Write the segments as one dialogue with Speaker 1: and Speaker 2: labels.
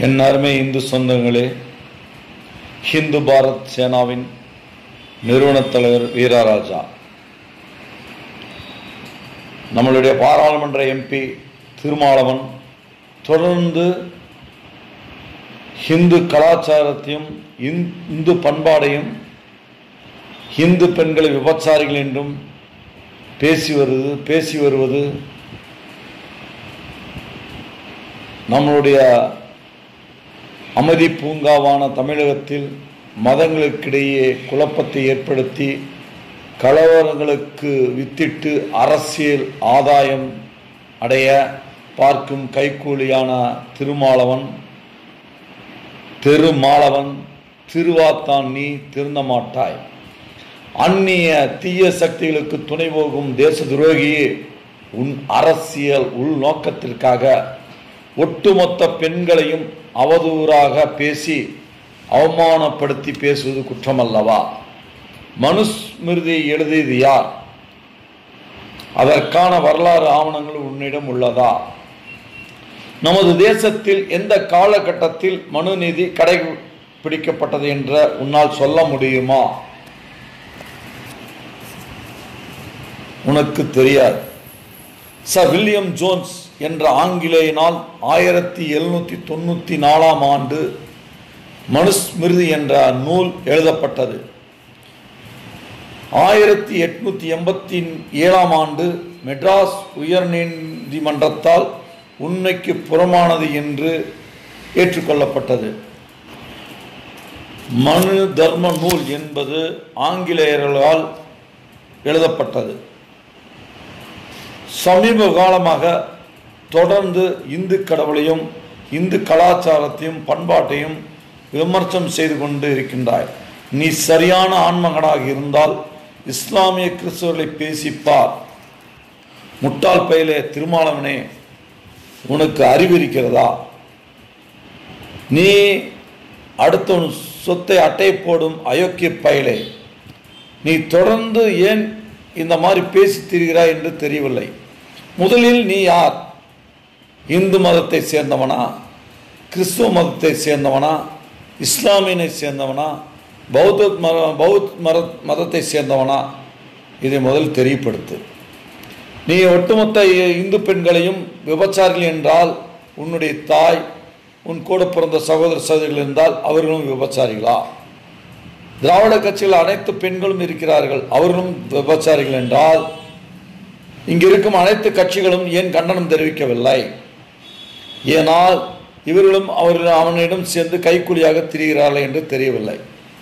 Speaker 1: என் அருமை இந்து சொந்தங்களே ஹிந்து பாரத் சேனாவின் நிறுவனத் தலைவர் வீரராஜா நம்மளுடைய பாராளுமன்ற எம்பி திருமாவளவன் தொடர்ந்து ஹிந்து கலாச்சாரத்தையும் இந்- இந்து பண்பாடையும் இந்து பெண்களை விபச்சாரிகள் என்றும் பேசி வருவது பேசி வருவது நம்மளுடைய அமைதி பூங்காவான தமிழகத்தில் மதங்களுக்கிடையே குழப்பத்தை ஏற்படுத்தி கலவரங்களுக்கு வித்திட்டு அரசியல் ஆதாயம் அடைய பார்க்கும் கைக்கூலியான திருமாலவன் தெருமாலவன் திருவாத்தான் நீ திருந்த மாட்டாய் அந்நிய தீய சக்திகளுக்கு துணை போகும் தேச துரோகியே உன் அரசியல் உள்நோக்கத்திற்காக ஒட்டுமொத்த பெண்களையும் அவதூறாக பேசி அவமானப்படுத்தி பேசுவது குற்றமல்லவா மனுஸ்மிருதியை எழுதியது யார் அதற்கான வரலாறு ஆவணங்கள் உன்னிடம் உள்ளதா நமது தேசத்தில் எந்த காலகட்டத்தில் மனுநீதி கடைபிடிக்கப்பட்டது என்ற உன்னால் சொல்ல முடியுமா உனக்கு தெரியாது சர் வில்லியம் ஜோன்ஸ் என்ற ஆங்கிலேயனால் ஆயிரத்தி எழுநூற்றி தொண்ணூற்றி நாலாம் ஆண்டு மனுஸ்மிருதி என்ற நூல் எழுதப்பட்டது ஆயிரத்தி எட்நூத்தி எண்பத்தி ஏழாம் ஆண்டு மெட்ராஸ் உயர்நீதிமன்றத்தால் உண்மைக்கு புறமானது என்று ஏற்றுக்கொள்ளப்பட்டது மனு தர்ம நூல் என்பது ஆங்கிலேயர்களால் எழுதப்பட்டது சமீப காலமாக தொடர்ந்து இந்து கடவுளையும் இந்து கலாச்சாரத்தையும் பண்பாட்டையும் விமர்சனம் செய்து கொண்டு இருக்கின்றாய் நீ சரியான ஆண்மகனாக இருந்தால் இஸ்லாமிய கிறிஸ்தவர்களை பேசிப்பார் முட்டாள் பயிலே திருமாலவனே உனக்கு அறிவு இருக்கிறதா நீ அடுத்தவன் சொத்தை அட்டை போடும் அயோக்கிய பயலே நீ தொடர்ந்து ஏன் இந்த மாதிரி பேசி திரிகிறாய் என்று தெரியவில்லை முதலில் நீ யார் இந்து மதத்தை சேர்ந்தவனா கிறிஸ்துவ மதத்தை சேர்ந்தவனா இஸ்லாமியனை சேர்ந்தவனா பௌத்த மத பௌத் மத மதத்தை சேர்ந்தவனா இதை முதல் தெரியப்படுத்து நீ ஒட்டுமொத்த இந்து பெண்களையும் விபச்சாரிகள் என்றால் உன்னுடைய தாய் உன் கூட பிறந்த சகோதர சகோதரிகள் இருந்தால் அவர்களும் விபச்சாரிகளா திராவிட கட்சியில் அனைத்து பெண்களும் இருக்கிறார்கள் அவர்களும் விபச்சாரிகள் என்றால் இங்கு இருக்கும் அனைத்து கட்சிகளும் ஏன் கண்டனம் தெரிவிக்கவில்லை ஏனால் இவர்களும் அவர்கள் அவனிடம் சேர்ந்து கைக்கூலியாக திரிகிறார்கள் என்று தெரியவில்லை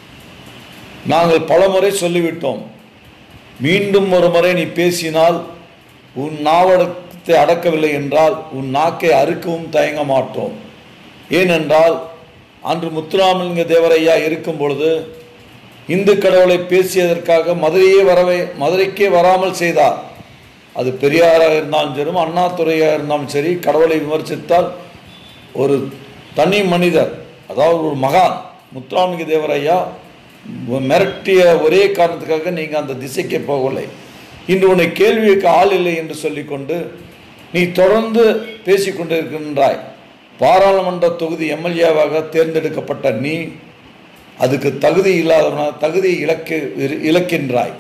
Speaker 1: நாங்கள் பலமுறை சொல்லிவிட்டோம் மீண்டும் ஒரு முறை நீ பேசினால் உன் நாவடத்தை அடக்கவில்லை என்றால் உன் நாக்கை அறுக்கவும் தயங்க மாட்டோம் ஏனென்றால் அன்று முத்துராமலிங்க தேவரையா இருக்கும் பொழுது இந்து கடவுளை பேசியதற்காக மதுரையே வரவே மதுரைக்கே வராமல் செய்தார் அது பெரியாராக இருந்தாலும் சரி அண்ணாதுரையாக இருந்தாலும் சரி கடவுளை விமர்சித்தால் ஒரு தனி மனிதர் அதாவது ஒரு மகான் முத்துராமலிங்க தேவரையா மிரட்டிய ஒரே காரணத்துக்காக நீங்கள் அந்த திசைக்கே போகவில்லை இன்று உன்னை கேள்விக்கு ஆள் இல்லை என்று சொல்லிக்கொண்டு நீ தொடர்ந்து பேசிக்கொண்டு இருக்கின்றாய் பாராளுமன்ற தொகுதி எம்எல்ஏவாக தேர்ந்தெடுக்கப்பட்ட நீ அதுக்கு தகுதி இல்லாதவன தகுதி இழக்க இழக்கின்றாய்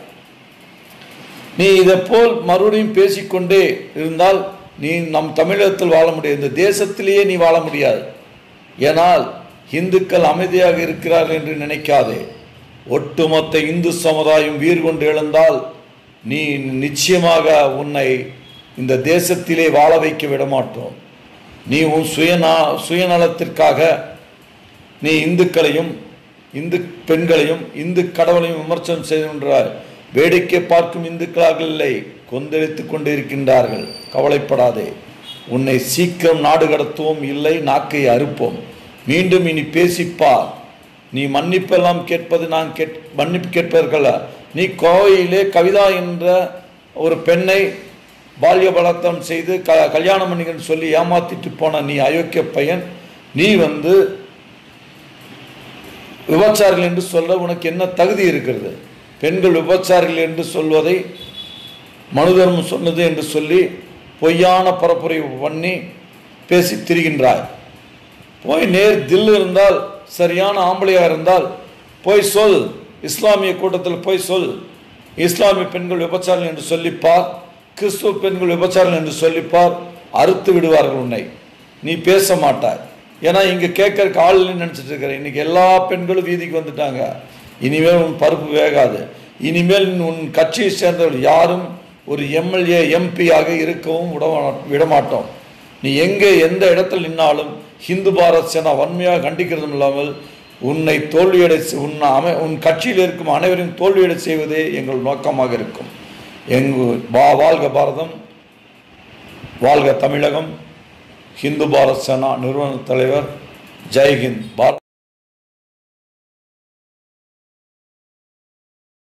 Speaker 1: நீ இதை போல் மறுபடியும் பேசிக்கொண்டே இருந்தால் நீ நம் தமிழகத்தில் வாழ முடியாது இந்த தேசத்திலேயே நீ வாழ முடியாது ஏனால் இந்துக்கள் அமைதியாக இருக்கிறார்கள் என்று நினைக்காதே ஒட்டுமொத்த இந்து சமுதாயம் வீர் கொண்டு எழுந்தால் நீ நிச்சயமாக உன்னை இந்த தேசத்திலே வாழ வைக்க விட மாட்டோம் நீ உன் சுயநா சுயநலத்திற்காக நீ இந்துக்களையும் இந்து பெண்களையும் இந்து கடவுளையும் விமர்சனம் செய்கின்றார் வேடிக்கை பார்க்கும் இந்துக்களாக இல்லை கொந்தளித்து கொண்டு இருக்கின்றார்கள் கவலைப்படாதே உன்னை சீக்கிரம் நாடு கடத்துவோம் இல்லை நாக்கை அறுப்போம் மீண்டும் இனி பேசிப்பார் நீ மன்னிப்பெல்லாம் கேட்பது நான் கேட் மன்னிப்பு கேட்பதற்கல்ல நீ கோவையிலே கவிதா என்ற ஒரு பெண்ணை பால்ய பலாத்தான் செய்து க கல்யாணம் பண்ணிக்கன்னு சொல்லி ஏமாத்திட்டு போன நீ அயோக்கிய பையன் நீ வந்து விபச்சாரிகள் என்று சொல்ல உனக்கு என்ன தகுதி இருக்கிறது பெண்கள் விபச்சாரிகள் என்று சொல்வதை மனுதர்மம் சொன்னது என்று சொல்லி பொய்யான பரப்புரை பண்ணி பேசி திரிகின்றாய் போய் நேர் தில் இருந்தால் சரியான ஆம்பளையா இருந்தால் போய் சொல் இஸ்லாமிய கூட்டத்தில் போய் சொல் இஸ்லாமிய பெண்கள் விபச்சாரம் என்று சொல்லிப்பார் கிறிஸ்துவ பெண்கள் விபச்சாரம் என்று சொல்லிப்பார் அறுத்து விடுவார்கள் உன்னை நீ பேச மாட்டாய் ஏன்னா இங்கே கேட்கறக்கு ஆள் இல்லைன்னு நினச்சிட்டு இருக்கிற இன்னைக்கு எல்லா பெண்களும் வீதிக்கு வந்துட்டாங்க இனிமேல் உன் பருப்பு வேகாது இனிமேல் உன் கட்சியை சேர்ந்தவர்கள் யாரும் ஒரு எம்எல்ஏ எம்பியாக இருக்கவும் விட விடமாட்டோம் நீ எங்கே எந்த இடத்தில் நின்னாலும் ஹிந்து பாரத் சேனா வன்மையாக கண்டிக்கிறதும் இல்லாமல் உன்னை தோல்வியடை செ- உன் அமை உன் கட்சியில் இருக்கும் அனைவரையும் தோல்வியடை செய்வதே எங்கள் நோக்கமாக இருக்கும் எங்கு வா வாழ்க பாரதம் வாழ்க தமிழகம் ஹிந்து பாரத் சேனா நிறுவன தலைவர் ஜெய்ஹிந்த் பாரத்